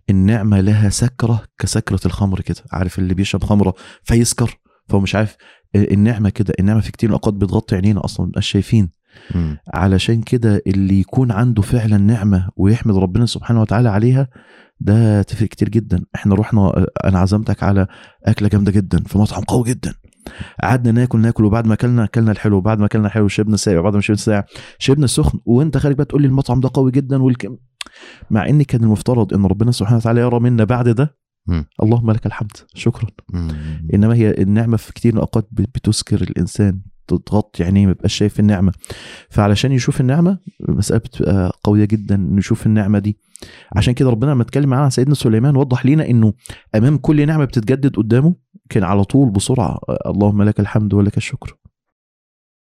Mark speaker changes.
Speaker 1: النعمه لها سكره كسكره الخمر كده عارف اللي بيشرب خمره فيسكر فهو مش عارف النعمه كده النعمه في كتير من الاوقات بتغطي عينينا اصلا مبقاش شايفين
Speaker 2: مم.
Speaker 1: علشان كده اللي يكون عنده فعلا نعمه ويحمد ربنا سبحانه وتعالى عليها ده تفرق كتير جدا احنا رحنا انا عزمتك على اكله جامده جدا في مطعم قوي جدا قعدنا ناكل ناكل وبعد ما اكلنا اكلنا الحلو وبعد ما اكلنا الحلو شربنا ساقع وبعد ما شربنا ساقع شربنا السخن وانت خارج بقى تقول لي المطعم ده قوي جدا والكم مع ان كان المفترض ان ربنا سبحانه وتعالى يرى منا بعد ده
Speaker 2: مم.
Speaker 1: اللهم لك الحمد شكرا
Speaker 2: مم.
Speaker 1: انما هي النعمه في كتير من الاوقات بت- بتسكر الانسان تغطي عينيه ما يبقاش شايف النعمه فعلشان يشوف النعمه المساله بتبقى قويه جدا انه يشوف النعمه دي عشان كده ربنا لما اتكلم معانا عن سيدنا سليمان وضح لنا انه امام كل نعمه بتتجدد قدامه كان على طول بسرعه اللهم لك الحمد ولك الشكر